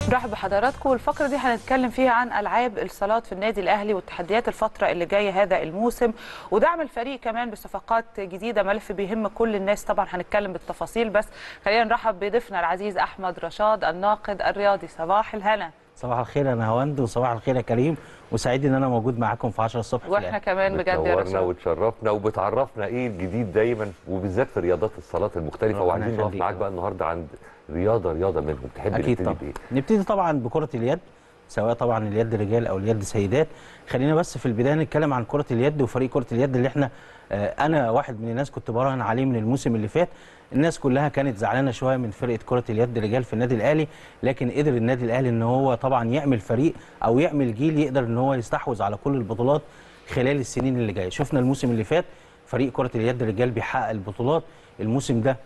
نرحب بحضراتكم والفقره دي هنتكلم فيها عن العاب الصالات في النادي الاهلي والتحديات الفتره اللي جايه هذا الموسم ودعم الفريق كمان بصفقات جديده ملف بيهم كل الناس طبعا هنتكلم بالتفاصيل بس خلينا نرحب بضيفنا العزيز احمد رشاد الناقد الرياضي صباح الهنا صباح الخير انا هوند وصباح الخير يا كريم وسعيد ان انا موجود معاكم في 10 الصبح في واحنا الأهلي. كمان بجد يا بتنورنا رشاد وتشرفنا وبتعرفنا ايه الجديد دايما وبالذات في رياضات الصالات المختلفه ربنا وعايزين نقف يخليك. معاك بقى النهارده عند رياضه رياضه منهم تحب اكيد نبتدي طبعا بايه؟ نبتدي طبعا بكره اليد سواء طبعا اليد رجال او اليد سيدات خلينا بس في البدايه نتكلم عن كره اليد وفريق كره اليد اللي احنا آه، انا واحد من الناس كنت براهن عليه من الموسم اللي فات الناس كلها كانت زعلانه شويه من فرقه كره اليد رجال في النادي الاهلي لكن قدر النادي الاهلي ان هو طبعا يعمل فريق او يعمل جيل يقدر ان هو يستحوذ على كل البطولات خلال السنين اللي جايه شفنا الموسم اللي فات فريق كره اليد رجال بيحقق البطولات الموسم ده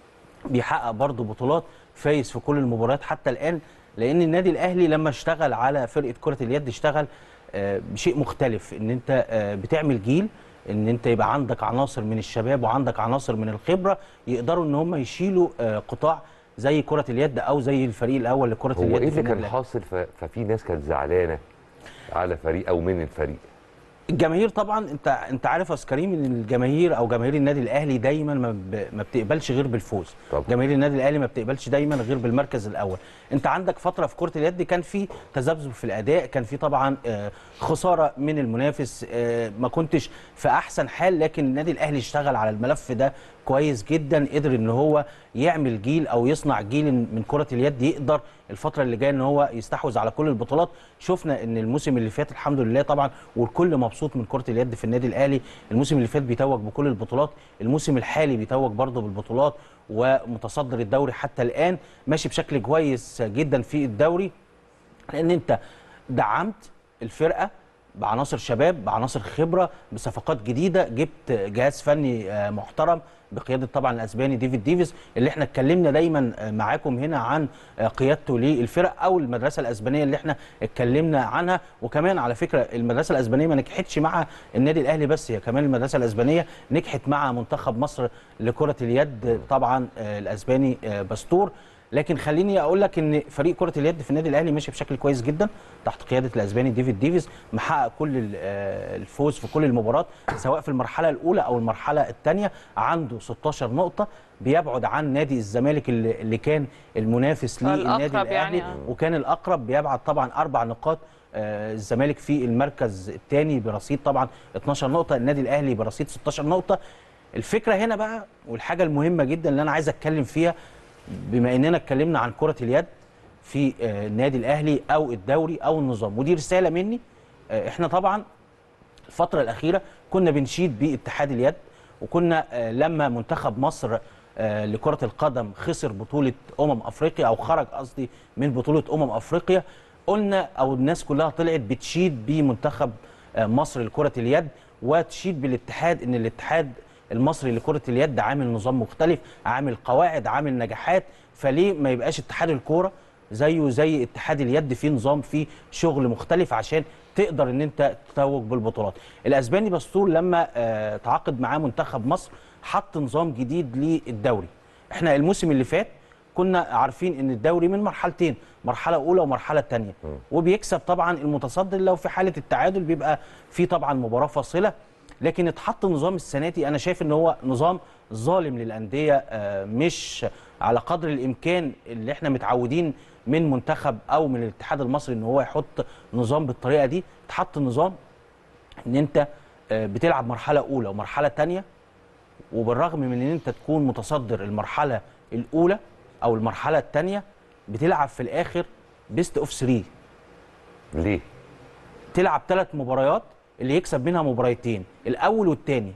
بيحقق برضه بطولات فايز في كل المباريات حتى الان لان النادي الاهلي لما اشتغل على فرقه كره اليد اشتغل آه، بشيء مختلف ان انت آه، بتعمل جيل ان انت يبقى عندك عناصر من الشباب وعندك عناصر من الخبره يقدروا ان هم يشيلوا آه، قطاع زي كره اليد او زي الفريق الاول لكره هو اليد ايه في اللي النادي كان الأهلي. حاصل ف... ففي ناس كانت زعلانه على فريق او من الفريق الجماهير طبعا انت انت عارف يا أستاذ كريم ان الجماهير او جماهير النادي الاهلي دايما ما, ب... ما بتقبلش غير بالفوز طبعا. جماهير النادي الاهلي ما بتقبلش دايما غير بالمركز الاول انت عندك فتره في كره اليد كان في تذبذب في الاداء كان في طبعا آه، خساره من المنافس آه، ما كنتش في احسن حال لكن النادي الاهلي اشتغل على الملف ده كويس جدا قدر ان هو يعمل جيل او يصنع جيل من كره اليد يقدر الفتره اللي جايه ان هو يستحوذ على كل البطولات شفنا ان الموسم اللي فات الحمد لله طبعا والكل مبسوط من كره اليد في النادي الاهلي الموسم اللي فات بيتوج بكل البطولات الموسم الحالي بيتوج برضه بالبطولات ومتصدر الدوري حتى الان ماشي بشكل كويس جدا في الدوري لان انت دعمت الفرقه بعناصر شباب بعناصر خبره بصفقات جديده جبت جهاز فني آه، محترم بقياده طبعا الاسباني ديفيد ديفيز اللي احنا اتكلمنا دايما آه، معاكم هنا عن آه، قيادته للفرق او المدرسه الاسبانيه اللي احنا اتكلمنا عنها وكمان على فكره المدرسه الاسبانيه ما نجحتش مع النادي الاهلي بس هي كمان المدرسه الاسبانيه نجحت مع منتخب مصر لكره اليد طبعا آه، الاسباني آه، باستور لكن خليني اقول لك ان فريق كره اليد في النادي الاهلي ماشي بشكل كويس جدا تحت قياده الاسباني ديفيد ديفيز محقق كل ال- آه، الفوز في كل المباريات سواء في المرحله الاولى او المرحله الثانيه عنده 16 نقطه بيبعد عن نادي الزمالك اللي اللي كان المنافس للنادي الأقرب الاهلي يعني، آه. وكان الاقرب بيبعد طبعا اربع نقاط آه، الزمالك في المركز الثاني برصيد طبعا 12 نقطه النادي الاهلي برصيد 16 نقطه الفكره هنا بقى والحاجه المهمه جدا اللي انا عايز اتكلم فيها بما اننا اتكلمنا عن كره اليد في آه، النادي الاهلي او الدوري او النظام ودي رساله مني آه، احنا طبعا الفتره الاخيره كنا بنشيد باتحاد اليد وكنا آه، لما منتخب مصر آه، لكره القدم خسر بطوله امم افريقيا او خرج قصدي من بطوله امم افريقيا قلنا او الناس كلها طلعت بتشيد بمنتخب آه، مصر لكره اليد وتشيد بالاتحاد ان الاتحاد المصري لكره اليد عامل نظام مختلف عامل قواعد عامل نجاحات فليه ما يبقاش اتحاد الكوره زيه زي اتحاد اليد في نظام فيه شغل مختلف عشان تقدر ان انت تتوج بالبطولات الاسباني باستور لما آه، تعاقد معاه منتخب مصر حط نظام جديد للدوري احنا الموسم اللي فات كنا عارفين ان الدوري من مرحلتين مرحله اولى ومرحله ثانيه وبيكسب طبعا المتصدر لو في حاله التعادل بيبقى في طبعا مباراه فاصله لكن اتحط نظام السنه دي انا شايف ان هو نظام ظالم للانديه آه، مش على قدر الامكان اللي احنا متعودين من منتخب او من الاتحاد المصري ان هو يحط نظام بالطريقه دي اتحط نظام ان انت آه، بتلعب مرحله اولى ومرحله ثانيه وبالرغم من ان انت تكون متصدر المرحله الاولى او المرحله الثانيه بتلعب في الاخر بيست اوف 3 ليه؟ تلعب ثلاث مباريات اللي يكسب منها مباريتين الاول والثاني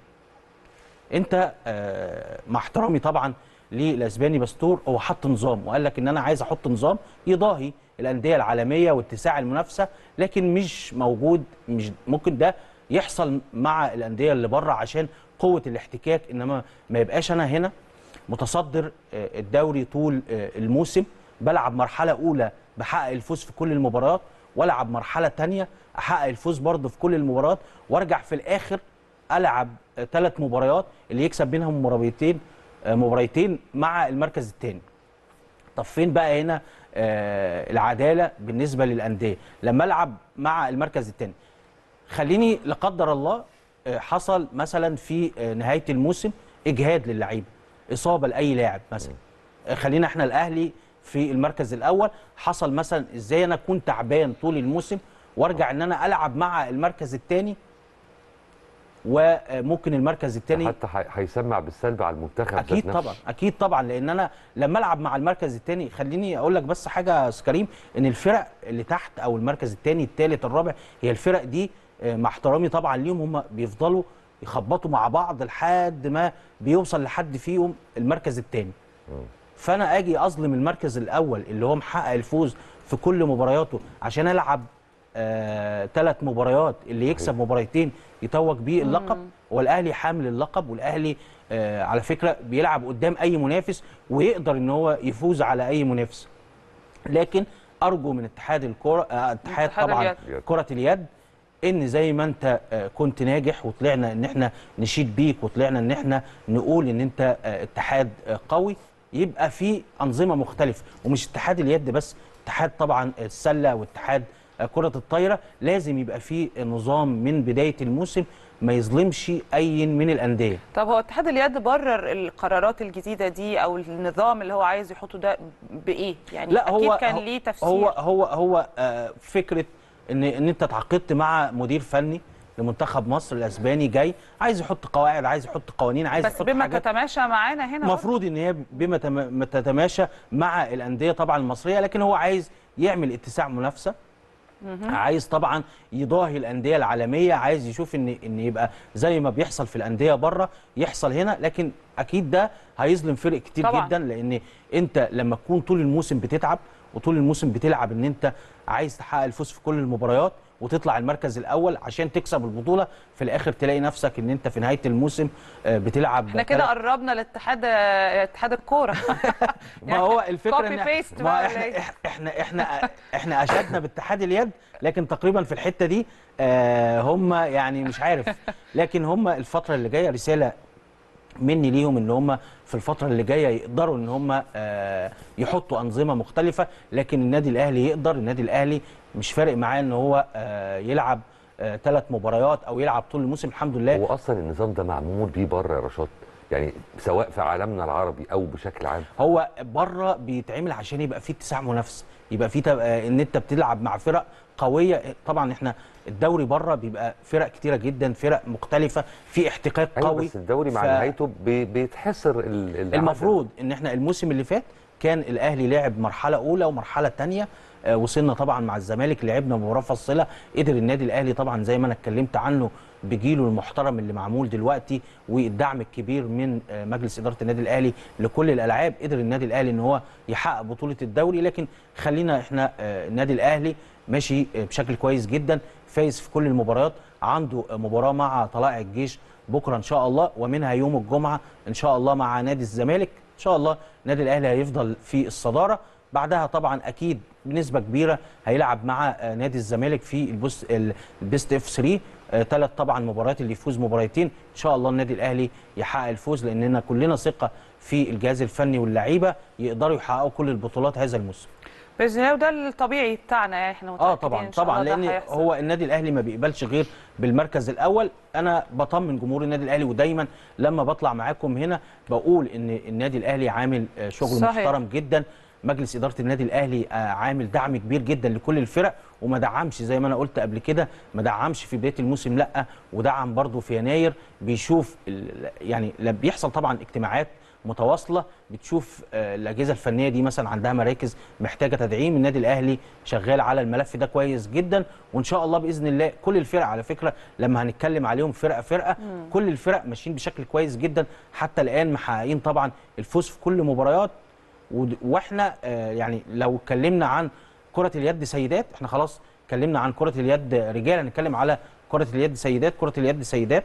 انت آه، مع احترامي طبعا للاسباني باستور هو حط نظام وقال لك ان انا عايز احط نظام يضاهي الانديه العالميه واتساع المنافسه لكن مش موجود مش ممكن ده يحصل مع الانديه اللي بره عشان قوه الاحتكاك انما ما يبقاش انا هنا متصدر آه، الدوري طول آه، الموسم بلعب مرحله اولى بحقق الفوز في كل المباريات والعب مرحله تانية احقق الفوز برضه في كل المباريات وارجع في الاخر العب ثلاث مباريات اللي يكسب منهم مباريتين آه، مباريتين مع المركز الثاني طب فين بقى هنا آه، العداله بالنسبه للانديه لما العب مع المركز الثاني خليني لا قدر الله آه، حصل مثلا في آه، نهايه الموسم اجهاد للعيبه اصابه لاي لاعب مثلا آه، خلينا احنا الاهلي في المركز الاول حصل مثلا ازاي انا اكون تعبان طول الموسم وارجع ان انا العب مع المركز الثاني وممكن المركز الثاني حتى هي- هيسمع بالسلب على المنتخب ذات اكيد نفسه. طبعا اكيد طبعا لان انا لما العب مع المركز الثاني خليني اقول لك بس حاجه يا أستاذ كريم ان الفرق اللي تحت او المركز الثاني الثالث الرابع هي الفرق دي آه، مع احترامي طبعا ليهم هم بيفضلوا يخبطوا مع بعض لحد ما بيوصل لحد فيهم المركز الثاني فانا اجي اظلم المركز الاول اللي هو محقق الفوز في كل مبارياته عشان العب ثلاث مباريات اللي يكسب مباريتين يتوج بيه اللقب والاهلي حامل اللقب والاهلي آه على فكره بيلعب قدام اي منافس ويقدر ان هو يفوز على اي منافس لكن ارجو من اتحاد الكره آه اتحاد اتحاد طبعا اليد. كره اليد ان زي ما انت آه، كنت ناجح وطلعنا ان احنا نشيد بيك وطلعنا ان احنا نقول ان انت آه، اتحاد آه، قوي يبقى في انظمه مختلفه ومش اتحاد اليد بس اتحاد طبعا السله واتحاد آه، كره الطايره لازم يبقى في نظام من بدايه الموسم ما يظلمش اي من الانديه طب هو اتحاد اليد برر القرارات الجديده دي او النظام اللي هو عايز يحطه ده بايه يعني لا هو اكيد كان هو- ليه تفسير هو هو هو آه، فكره ان ان انت اتعاقدت مع مدير فني لمنتخب مصر الاسباني جاي عايز يحط قواعد عايز يحط قوانين عايز بس يحط بما حاجات تتماشى معانا هنا برضه. المفروض ان هي بما تم- تتماشى مع الانديه طبعا المصريه لكن هو عايز يعمل اتساع منافسه عايز طبعا يضاهي الانديه العالميه عايز يشوف ان ان يبقى زي ما بيحصل في الانديه بره يحصل هنا لكن اكيد ده هيظلم فرق كتير طبعاً. جدا لان انت لما تكون طول الموسم بتتعب وطول الموسم بتلعب ان انت عايز تحقق الفوز في كل المباريات وتطلع المركز الاول عشان تكسب البطوله في الاخر تلاقي نفسك ان انت في نهايه الموسم آه، بتلعب احنا كده قربنا لاتحاد اتحاد الكوره ما هو الفكره copy ان paste ما بقى احنا ولا إيه؟ احنا احنا احنا اشدنا باتحاد اليد لكن تقريبا في الحته دي آه هم يعني مش عارف لكن هم الفتره اللي جايه رساله مني ليهم ان هم في الفتره اللي جايه يقدروا ان هم آه يحطوا انظمه مختلفه لكن النادي الاهلي يقدر النادي الاهلي مش فارق معاه ان هو آه يلعب ثلاث مباريات او يلعب طول الموسم الحمد لله هو اصلا النظام ده معمول بيه بره يا رشاد يعني سواء في عالمنا العربي او بشكل عام هو بره بيتعمل عشان يبقى فيه اتساع منافسه يبقى فيه تب- آه، ان انت بتلعب مع فرق قويه طبعا احنا الدوري بره بيبقى فرق كتيره جدا فرق مختلفه في احتكاك ايوه قوي بس الدوري مع ف- نهايته بي- بيتحسر ال- العدد. المفروض ان احنا الموسم اللي فات كان الاهلي لعب مرحله اولى ومرحله ثانيه وصلنا طبعا مع الزمالك لعبنا مباراه فاصله قدر النادي الاهلي طبعا زي ما انا اتكلمت عنه بجيله المحترم اللي معمول دلوقتي والدعم الكبير من آه، مجلس اداره النادي الاهلي لكل الالعاب قدر النادي الاهلي ان هو يحقق بطوله الدوري لكن خلينا احنا آه، النادي الاهلي ماشي آه، بشكل كويس جدا فايز في كل المباريات عنده آه، مباراه مع طلائع الجيش بكره ان شاء الله ومنها يوم الجمعه ان شاء الله مع نادي الزمالك ان شاء الله النادي الاهلي هيفضل في الصداره بعدها طبعا اكيد بنسبه كبيره هيلعب مع آه، نادي الزمالك في البوست البيست اف 3 ثلاث طبعا مباريات اللي يفوز مباراتين ان شاء الله النادي الاهلي يحقق الفوز لاننا كلنا ثقه في الجهاز الفني واللعيبه يقدروا يحققوا كل البطولات هذا الموسم باذن الله وده الطبيعي بتاعنا يعني احنا اه متاكدين طبعا إن شاء طبعا الله ده لان هيحصل. هو النادي الاهلي ما بيقبلش غير بالمركز الاول انا بطمن جمهور النادي الاهلي ودايما لما بطلع معاكم هنا بقول ان النادي الاهلي عامل آه، شغل صحيح. محترم جدا مجلس اداره النادي الاهلي آه، عامل دعم كبير جدا لكل الفرق وما دعمش زي ما انا قلت قبل كده ما دعمش في بدايه الموسم لا ودعم برضه في يناير بيشوف ال- يعني لا بيحصل طبعا اجتماعات متواصله بتشوف آه، الاجهزه الفنيه دي مثلا عندها مراكز محتاجه تدعيم النادي الاهلي شغال على الملف ده كويس جدا وان شاء الله باذن الله كل الفرق على فكره لما هنتكلم عليهم فرقه فرقه كل الفرق ماشيين بشكل كويس جدا حتى الان محققين طبعا الفوز في كل مباريات ود- واحنا آه، يعني لو اتكلمنا عن كره اليد سيدات احنا خلاص اتكلمنا عن كره اليد رجال هنتكلم على كره اليد سيدات كره اليد سيدات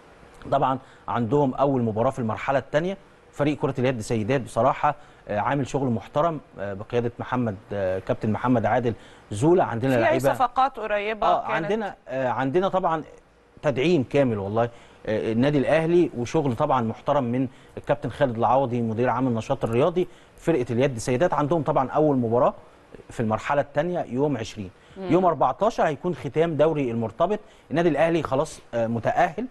طبعا عندهم اول مباراه في المرحله الثانيه فريق كره اليد سيدات بصراحه آه، عامل شغل محترم آه، بقياده محمد آه، كابتن محمد عادل زولا عندنا في اي لعيبه صفقات قريبه اه كانت عندنا آه عندنا طبعا تدعيم كامل والله آه النادي الاهلي وشغل طبعا محترم من الكابتن خالد العوضي مدير عام النشاط الرياضي فرقه اليد سيدات عندهم طبعا اول مباراه في المرحله الثانيه يوم 20 يوم 14 هيكون ختام دوري المرتبط النادي الاهلي خلاص آه، متاهل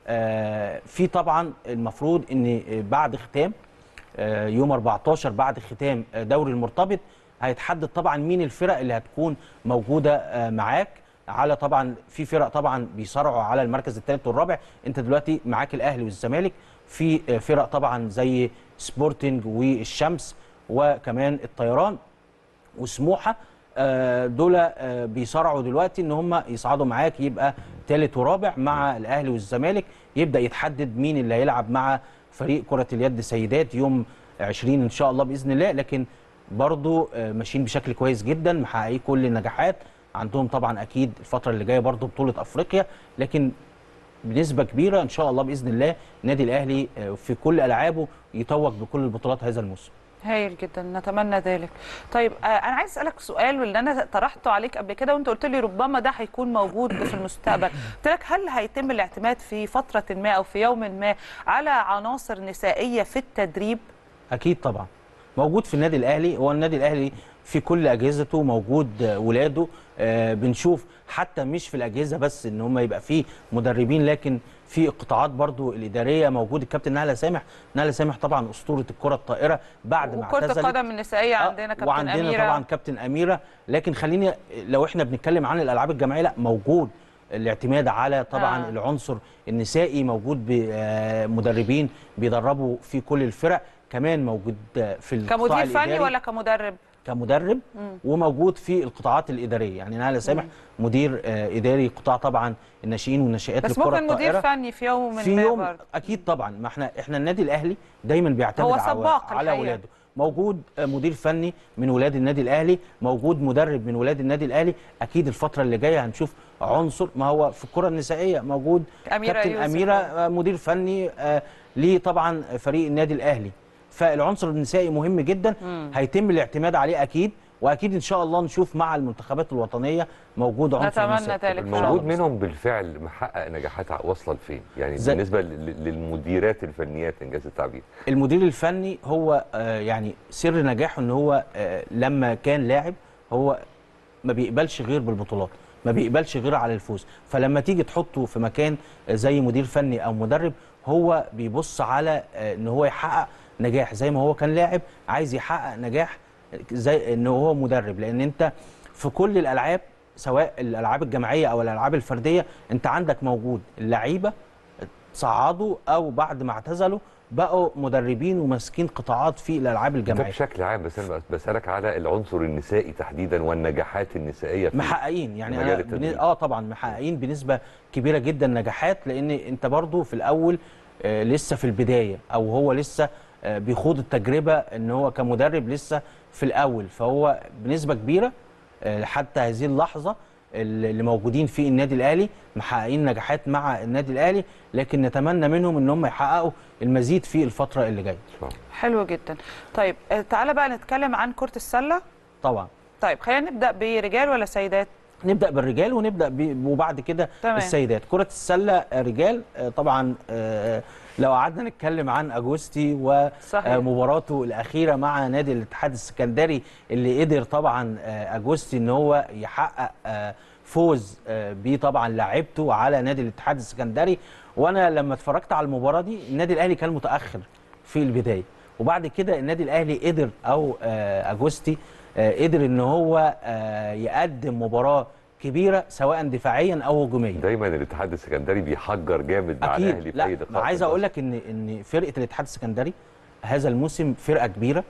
آه، في طبعا المفروض ان بعد ختام آه، يوم 14 بعد ختام آه، دوري المرتبط هيتحدد طبعا مين الفرق اللي هتكون موجوده آه، معاك على طبعا في فرق طبعا بيصارعوا على المركز الثالث والرابع انت دلوقتي معاك الاهلي والزمالك في آه، فرق طبعا زي سبورتنج والشمس وكمان الطيران وسموحه آه، دول آه، بيصارعوا دلوقتي ان هم يصعدوا معاك يبقى ثالث ورابع مع الاهلي والزمالك يبدا يتحدد مين اللي هيلعب مع فريق كره اليد سيدات يوم 20 ان شاء الله باذن الله لكن برضو آه، ماشيين بشكل كويس جدا محققين كل النجاحات عندهم طبعا اكيد الفتره اللي جايه برضو بطوله افريقيا لكن بنسبه كبيره ان شاء الله باذن الله النادي الاهلي آه، في كل العابه يتوج بكل البطولات هذا الموسم هايل جدا نتمنى ذلك طيب آه انا عايز اسالك سؤال واللي انا طرحته عليك قبل كده وانت قلت لي ربما ده هيكون موجود في المستقبل قلت لك هل هيتم الاعتماد في فتره ما او في يوم ما على عناصر نسائيه في التدريب اكيد طبعا موجود في النادي الاهلي هو النادي الاهلي في كل اجهزته موجود آه، ولاده آه، بنشوف حتى مش في الاجهزه بس ان هم يبقى في مدربين لكن في القطاعات برضو الاداريه موجود الكابتن نهله سامح نهله سامح طبعا اسطوره الكره الطائره بعد ما وكره اعتزلت القدم النسائيه آه، عندنا كابتن وعندنا اميره طبعا كابتن اميره لكن خليني لو احنا بنتكلم عن الالعاب الجماعيه لا موجود الاعتماد على طبعا آه. آه. العنصر النسائي موجود بمدربين بيدربوا في كل الفرق كمان موجود آه، في القطاع كمدير فني الإداري ولا كمدرب كمدرب وموجود في القطاعات الاداريه يعني نهله سامح مدير آه، اداري قطاع طبعا الناشئين والناشئات بس للكره ممكن مدير الطائره فني في يوم في ما يوم برضه. اكيد طبعا ما احنا احنا النادي الاهلي دايما بيعتمد هو على- سباق على الحقيقة. اولاده موجود آه، مدير فني من ولاد النادي الاهلي موجود مدرب من ولاد النادي الاهلي اكيد الفتره اللي جايه هنشوف عنصر ما هو في الكره النسائيه موجود أميرة كابتن يوسف. اميره آه، مدير فني آه، ليه طبعا فريق النادي الاهلي فالعنصر النسائي مهم جدا هيتم الاعتماد عليه اكيد واكيد ان شاء الله نشوف مع المنتخبات الوطنيه موجود عنصر نتمنى نسائي. ذلك. إن شاء الموجود الله. منهم بالفعل محقق نجاحات واصله لفين؟ يعني زي- بالنسبه لل- للمديرات الفنيات انجاز التعبير المدير الفني هو آه، يعني سر نجاحه ان هو آه، لما كان لاعب هو ما بيقبلش غير بالبطولات ما بيقبلش غير على الفوز فلما تيجي تحطه في مكان آه، زي مدير فني او مدرب هو بيبص على آه، ان هو يحقق نجاح زي ما هو كان لاعب عايز يحقق نجاح زي ان هو مدرب لان انت في كل الالعاب سواء الالعاب الجماعيه او الالعاب الفرديه انت عندك موجود اللعيبه صعدوا او بعد ما اعتزلوا بقوا مدربين وماسكين قطاعات في الالعاب ده الجماعيه بشكل عام بس انا بسالك على العنصر النسائي تحديدا والنجاحات النسائيه في محققين يعني مجال انا التدريب. بن... اه طبعا محققين بنسبه كبيره جدا نجاحات لان انت برضو في الاول آه لسه في البدايه او هو لسه آه بيخوض التجربه ان هو كمدرب لسه في الاول فهو بنسبه كبيره آه حتى هذه اللحظه اللي موجودين في النادي الاهلي محققين نجاحات مع النادي الاهلي لكن نتمنى منهم ان هم يحققوا المزيد في الفتره اللي جايه حلو جدا طيب آه، تعالى بقى نتكلم عن كره السله طبعا طيب خلينا نبدا برجال ولا سيدات نبدا بالرجال ونبدا ب... وبعد كده تمام. السيدات كره السله آه، رجال آه، طبعا آه، لو قعدنا نتكلم عن اجوستي صحيح. ومباراته الاخيره مع نادي الاتحاد السكندري اللي قدر طبعا آه، اجوستي ان هو يحقق آه، فوز آه، بيه طبعا لعبته على نادي الاتحاد السكندري وانا لما اتفرجت على المباراه دي النادي الاهلي كان متاخر في البدايه وبعد كده النادي الاهلي قدر او آه، اجوستي آه، قدر ان هو آه، يقدم مباراه كبيره سواء دفاعيا او هجوميا دايما الاتحاد السكندري بيحجر جامد مع الاهلي اكيد في اي لا لقاء عايز اقول لك ان ان فرقه الاتحاد السكندري هذا الموسم فرقه كبيره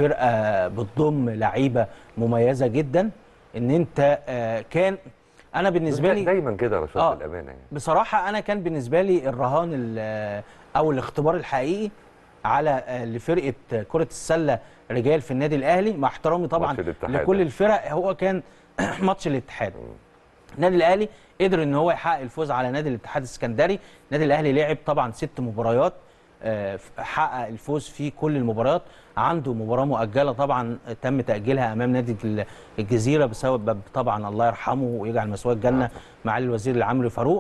فرقه بتضم لعيبه مميزه جدا ان انت آه، كان انا بالنسبه لي دايما كده يا رشاد آه. للامانه يعني بصراحه انا كان بالنسبه لي الرهان ال- او الاختبار الحقيقي على آه، لفرقه كره السله رجال في النادي الاهلي مع احترامي طبعا ماتش الاتحاد. لكل الفرق هو كان ماتش الاتحاد النادي الاهلي قدر ان هو يحقق الفوز على نادي الاتحاد السكندري النادي الاهلي لعب طبعا ست مباريات آه، حقق الفوز في كل المباريات عنده مباراه مؤجله طبعا تم تاجيلها امام نادي ال- الجزيره بسبب طبعا الله يرحمه ويجعل مثواه الجنه معالي الوزير العمرو فاروق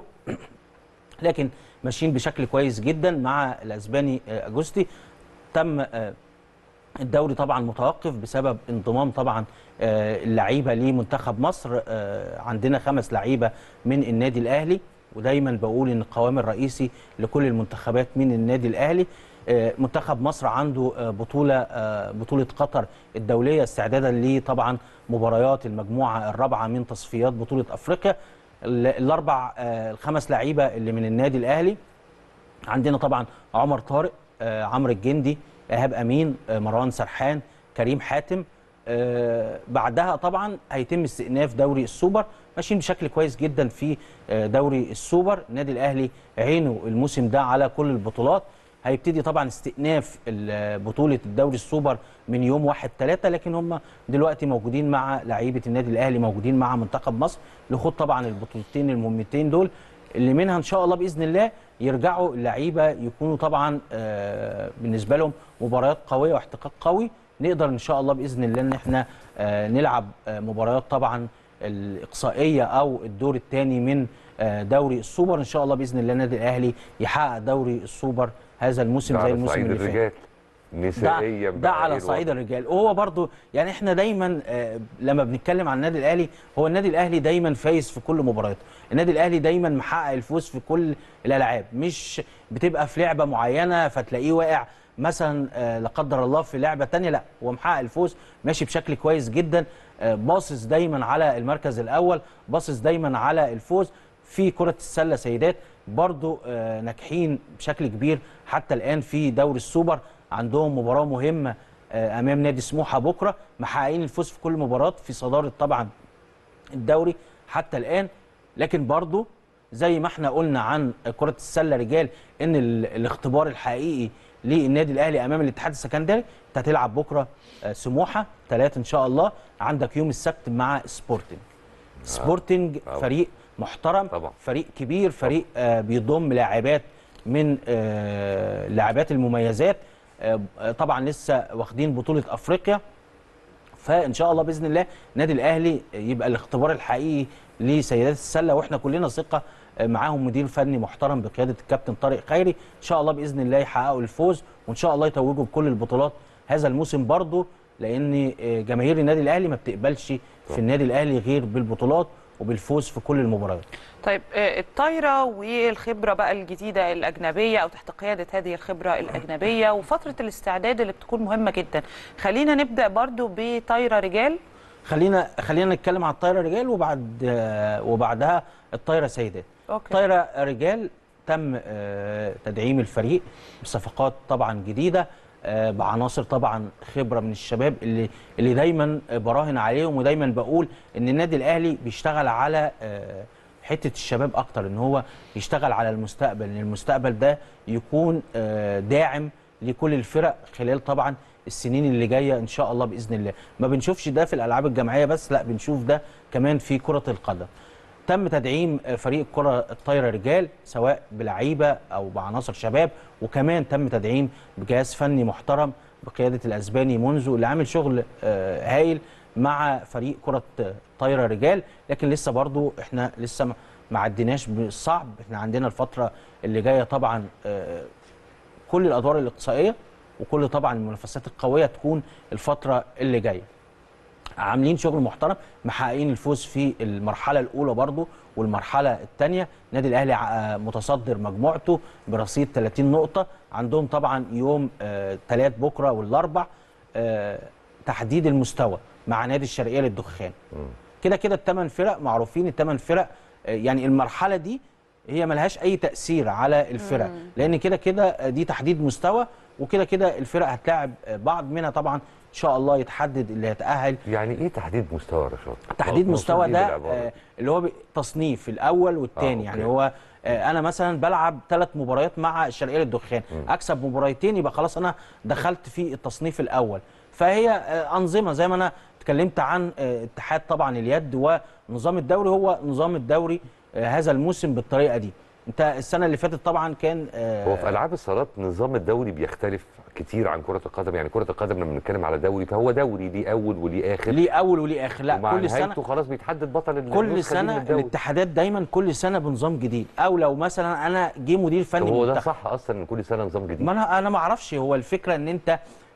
لكن ماشيين بشكل كويس جدا مع الاسباني آه، اجوستي تم آه، الدوري طبعا متوقف بسبب انضمام طبعا آه، اللعيبه لمنتخب مصر آه، عندنا خمس لعيبه من النادي الاهلي ودايما بقول ان القوام الرئيسي لكل المنتخبات من النادي الاهلي آه، منتخب مصر عنده آه، بطوله آه، بطوله قطر الدوليه استعدادا لطبعا مباريات المجموعه الرابعه من تصفيات بطوله افريقيا ال- الاربع آه، الخمس لعيبه اللي من النادي الاهلي عندنا طبعا عمر طارق آه، عمرو الجندي ايهاب امين آه، مروان سرحان كريم حاتم آه، بعدها طبعا هيتم استئناف دوري السوبر ماشيين بشكل كويس جدا في آه، دوري السوبر النادي الاهلي عينه الموسم ده على كل البطولات هيبتدي طبعا استئناف ال- بطوله الدوري السوبر من يوم 1 3 لكن هم دلوقتي موجودين مع لعيبه النادي الاهلي موجودين مع منتخب مصر لخوض طبعا البطولتين المهمتين دول اللي منها ان شاء الله باذن الله يرجعوا اللعيبه يكونوا طبعا آه، بالنسبه لهم مباريات قويه واحتكاك قوي نقدر ان شاء الله باذن الله ان احنا آه، نلعب آه، مباريات طبعا الاقصائيه او الدور الثاني من آه، دوري السوبر ان شاء الله باذن الله النادي الاهلي يحقق دوري السوبر هذا الموسم ده زي على الموسم صعيد اللي فات الرجال ده, نسائيا ده بقى على إيه صعيد الوضع؟ الرجال وهو برضو يعني احنا دايما آه، لما بنتكلم عن النادي الاهلي هو النادي الاهلي دايما فايز في كل مبارياته النادي الاهلي دايما محقق الفوز في كل الالعاب مش بتبقى في لعبه معينه فتلاقيه واقع مثلا آه، لا قدر الله في لعبه تانية لا هو محقق الفوز ماشي بشكل كويس جدا آه، باصص دايما على المركز الاول باصص دايما على الفوز في كره السله سيدات برضو آه، ناجحين بشكل كبير حتى الان في دوري السوبر عندهم مباراه مهمه آه، امام نادي سموحه بكره محققين الفوز في كل مباراه في صداره طبعا الدوري حتى الان لكن برضو زي ما احنا قلنا عن كره السله رجال ان ال- الاختبار الحقيقي للنادي الاهلي امام الاتحاد السكندري انت هتلعب بكره آه، سموحه ثلاثة ان شاء الله عندك يوم السبت مع سبورتنج سبورتنج طبعا. فريق محترم طبعا. فريق كبير فريق آه بيضم لاعبات من آه اللاعبات المميزات آه طبعا لسه واخدين بطوله افريقيا فان شاء الله باذن الله النادي الاهلي يبقى الاختبار الحقيقي لسيدات السله واحنا كلنا ثقه معاهم مدير فني محترم بقياده الكابتن طارق خيري ان شاء الله باذن الله يحققوا الفوز وان شاء الله يتوجوا بكل البطولات هذا الموسم برضه لان جماهير النادي الاهلي ما بتقبلش في النادي الاهلي غير بالبطولات وبالفوز في كل المباريات طيب آه، الطايره والخبره بقى الجديده الاجنبيه او تحت قياده هذه الخبره الاجنبيه وفتره الاستعداد اللي بتكون مهمه جدا خلينا نبدا برضو بطايره رجال خلينا خلينا نتكلم على الطايره رجال وبعد آه، وبعدها الطايره سيدات أوكي. طايره رجال تم آه، تدعيم الفريق بصفقات طبعا جديده آه، بعناصر طبعا خبره من الشباب اللي اللي دايما براهن عليهم ودايما بقول ان النادي الاهلي بيشتغل على آه، حته الشباب اكتر ان هو يشتغل على المستقبل ان المستقبل ده يكون آه، داعم لكل الفرق خلال طبعا السنين اللي جايه ان شاء الله باذن الله ما بنشوفش ده في الالعاب الجماعيه بس لا بنشوف ده كمان في كره القدم تم تدعيم فريق الكره الطايره رجال سواء بلعيبه او بعناصر شباب وكمان تم تدعيم بجهاز فني محترم بقياده الاسباني منذ اللي عامل شغل آه، هايل مع فريق كره طايره رجال لكن لسه برضو احنا لسه ما- ما عديناش بالصعب احنا عندنا الفتره اللي جايه طبعا آه، كل الادوار الاقصائيه وكل طبعا المنافسات القويه تكون الفتره اللي جايه عاملين شغل محترم محققين الفوز في المرحله الاولى برضو والمرحله الثانيه النادي الاهلي ع- متصدر مجموعته برصيد 30 نقطه عندهم طبعا يوم ثلاث بكره والاربع آه، تحديد المستوى مع نادي الشرقيه للدخان كده كده الثمان فرق معروفين الثمان فرق آه، يعني المرحله دي هي ملهاش اي تاثير على الفرق لان كده كده دي تحديد مستوى وكده كده الفرق هتلاعب بعض منها طبعا ان شاء الله يتحدد اللي هيتاهل يعني ايه تحديد مستوى يا رشاد؟ تحديد مقصود مستوى إيه ده بالعبارة آه، دي؟ اللي هو ب- تصنيف الاول والثاني آه، يعني أوكي. هو آه، انا مثلا بلعب ثلاث مباريات مع الشرقيه للدخان اكسب مباريتين يبقى خلاص انا دخلت في التصنيف الاول فهي آه، انظمه زي ما انا اتكلمت عن آه، اتحاد طبعا اليد ونظام الدوري هو نظام الدوري آه، هذا الموسم بالطريقه دي انت السنه اللي فاتت طبعا كان آه، هو في العاب الصالات نظام الدوري بيختلف كتير عن كره القدم يعني كره القدم لما بنتكلم على دوري فهو دوري ليه اول وليه اخر ليه اول وليه اخر لا ومع كل سنه نهايته خلاص بيتحدد بطل النسخة كل دي سنه من الدوري. الاتحادات دايما كل سنه بنظام جديد او لو مثلا انا جه مدير طب فني هو ده منتخب صح اصلا ان كل سنه نظام جديد ما انا انا ما اعرفش هو الفكره ان انت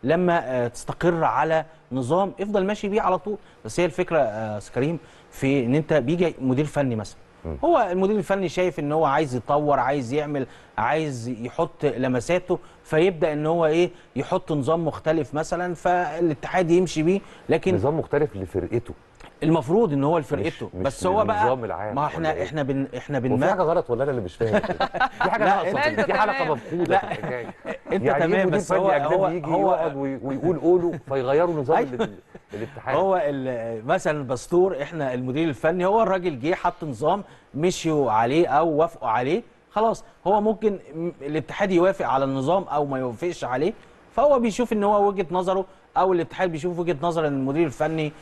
لما آه، تستقر على نظام افضل ماشي بيه على طول بس هي الفكره آه، أستاذ كريم في ان انت بيجي مدير فني مثلا هو المدير الفني شايف ان هو عايز يطور عايز يعمل عايز يحط لمساته فيبدا ان هو ايه يحط نظام مختلف مثلا فالاتحاد يمشي بيه لكن نظام مختلف لفرقته المفروض ان هو لفرقته مش بس هو بقى للنظام العام ما ولا احنا إيه؟ احنا بن احنا وفي بنما حاجه غلط ولا انا اللي مش فاهم في حاجه لا، ناقصه لا، أنت في حلقه تمام. مفقوده في الحكايه انت يعني إيه تمام مدير بس فني هو اجنبي هو يجي هو يقعد وي- ويقول قوله فيغيروا نظام أيوة. ال- الاتحاد هو ال- مثلا بستور احنا المدير الفني هو الراجل جه حط نظام مشيوا عليه او وافقوا عليه خلاص هو ممكن م- الاتحاد يوافق على النظام او ما يوافقش عليه فهو بيشوف ان هو وجهه نظره او الاتحاد بيشوف وجهه نظر ان المدير الفني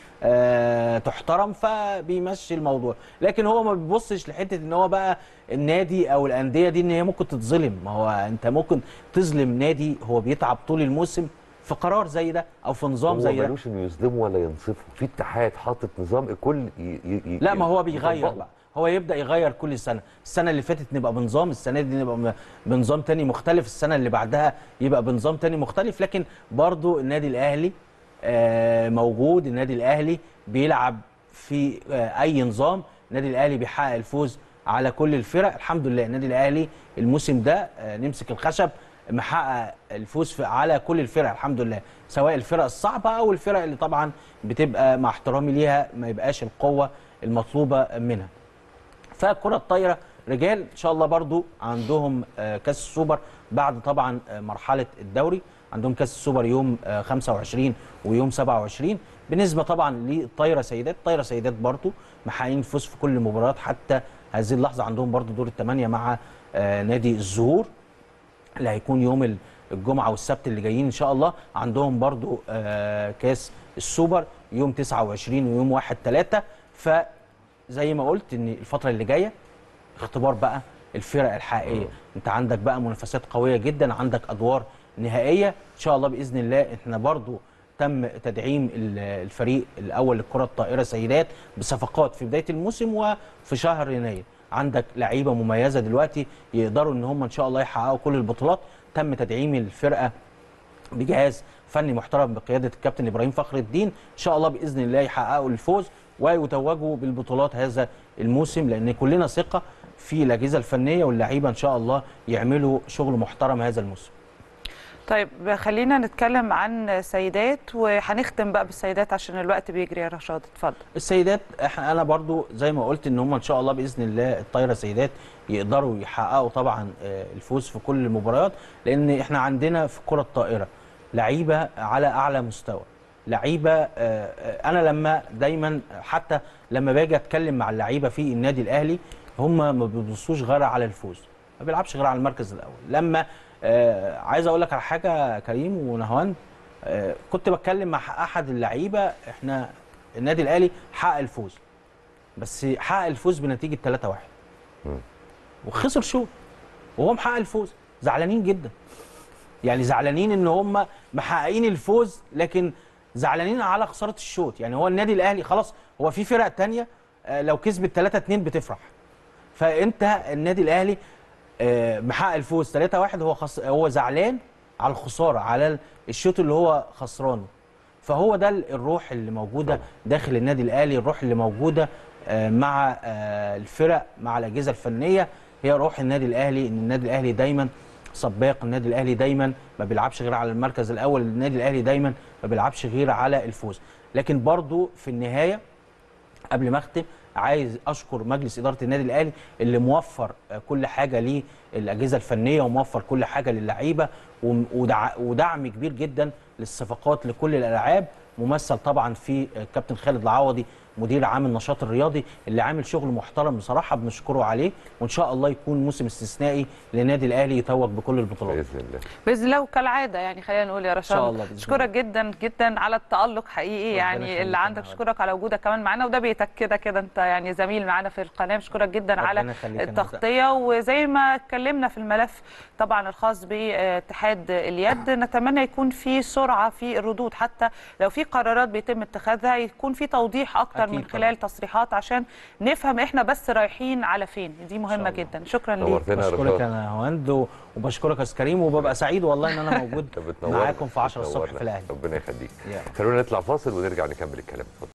آه تحترم فبيمشي الموضوع لكن هو ما بيبصش لحته ان هو بقى النادي او الانديه دي ان هي ممكن تتظلم ما هو انت ممكن تظلم نادي هو بيتعب طول الموسم في قرار زي ده او في نظام هو زي ده ملوش انه يصدمه ولا ينصفه في اتحاد حاطط نظام الكل ي... ي... ي... لا ما هو بيغير يطبقه. بقى هو يبدا يغير كل سنه السنه اللي فاتت نبقى بنظام السنه دي نبقى م- بنظام تاني مختلف السنه اللي بعدها يبقى بنظام تاني مختلف لكن برضو النادي الاهلي آه، موجود النادي الاهلي بيلعب في آه، اي نظام النادي الاهلي بيحقق الفوز على كل الفرق الحمد لله النادي الاهلي الموسم ده آه، نمسك الخشب محقق الفوز في على كل الفرق الحمد لله سواء الفرق الصعبه او الفرق اللي طبعا بتبقى مع احترامي ليها ما يبقاش القوه المطلوبه منها فالكره الطايره رجال ان شاء الله برضو عندهم آه، كاس السوبر بعد طبعا آه، مرحله الدوري عندهم كاس السوبر يوم آه، 25 ويوم 27 بالنسبه طبعا للطايره سيدات الطايره سيدات برضو محققين الفوز في كل المباريات حتى هذه اللحظه عندهم برضو دور الثمانيه مع آه، نادي الزهور اللي هيكون يوم ال- الجمعه والسبت اللي جايين ان شاء الله عندهم برضو آه، كاس السوبر يوم 29 ويوم 1 3 فزي ما قلت ان الفتره اللي جايه اختبار بقى الفرق الحقيقيه انت عندك بقى منافسات قويه جدا عندك ادوار نهائيه ان شاء الله باذن الله احنا برضو تم تدعيم ال- الفريق الاول للكره الطائره سيدات بصفقات في بدايه الموسم وفي شهر يناير عندك لعيبه مميزه دلوقتي يقدروا ان هم ان شاء الله يحققوا كل البطولات تم تدعيم الفرقه بجهاز فني محترم بقياده الكابتن ابراهيم فخر الدين ان شاء الله باذن الله يحققوا الفوز ويتوجوا بالبطولات هذا الموسم لان كلنا ثقه في الاجهزه الفنيه واللعيبه ان شاء الله يعملوا شغل محترم هذا الموسم طيب خلينا نتكلم عن سيدات وهنختم بقى بالسيدات عشان الوقت بيجري يا رشاد اتفضل السيدات احنا انا برضو زي ما قلت ان هم ان شاء الله باذن الله الطايره سيدات يقدروا يحققوا طبعا آه، الفوز في كل المباريات لان احنا عندنا في كره الطائره لعيبه على اعلى مستوى لعيبه آه، آه، انا لما دايما حتى لما باجي اتكلم مع اللعيبه في النادي الاهلي هم ما بيبصوش غير على الفوز ما بيلعبش غير على المركز الاول لما آه، عايز اقول لك على حاجه كريم ونهوان آه، كنت بتكلم مع احد اللعيبه احنا النادي الاهلي حقق الفوز بس حقق الفوز بنتيجه 3-1 وخسر شوط وهو محقق الفوز زعلانين جدا يعني زعلانين ان هم محققين الفوز لكن زعلانين على خساره الشوط يعني هو النادي الاهلي خلاص هو في فرق تانية آه، لو كسبت 3 2 بتفرح فانت النادي الاهلي آه، محقق الفوز 3 1 هو خس... هو زعلان على الخساره على الشوط اللي هو خسرانه فهو ده الروح اللي موجوده داخل النادي الاهلي الروح اللي موجوده آه، مع آه، الفرق مع الاجهزه الفنيه هي روح النادي الاهلي ان النادي الاهلي دايما سباق النادي الاهلي دايما ما بيلعبش غير على المركز الاول النادي الاهلي دايما ما بيلعبش غير على الفوز لكن برضو في النهايه قبل ما اختم عايز اشكر مجلس اداره النادي الاهلي اللي موفر آه، كل حاجه للاجهزه الفنيه وموفر كل حاجه للعيبه وم- ودع- ودعم كبير جدا للصفقات لكل الالعاب ممثل طبعا في آه، كابتن خالد العوضي مدير عام النشاط الرياضي اللي عامل شغل محترم بصراحه بنشكره عليه وان شاء الله يكون موسم استثنائي للنادي الاهلي يتوج بكل البطولات باذن الله باذن الله وكالعاده يعني خلينا نقول يا رشاد شاء الله بإذن اشكرك جدا جدا على التالق حقيقي ربنا يعني يخليك اللي يا عندك نهار. اشكرك على وجودك كمان معانا وده بيتك كده كده انت يعني زميل معانا في القناه بشكرك جدا ربنا على يخليك يا نهار. التغطيه وزي ما اتكلمنا في الملف طبعا الخاص باتحاد اليد نتمنى يكون في سرعه في الردود حتى لو في قرارات بيتم اتخاذها يكون في توضيح اكتر من أكيد خلال تصريحات عشان نفهم احنا بس رايحين على فين دي مهمه الله. جدا شكرا ليك نورتنا يا بشكرك رشاد انا هوند و- وبشكرك يا استاذ كريم وببقى سعيد والله ان انا موجود انت بتنورنا. معاكم في 10 الصبح بتنورنا. في الاهلي ربنا يخليك يلا. خلونا نطلع فاصل ونرجع نكمل الكلام اتفضل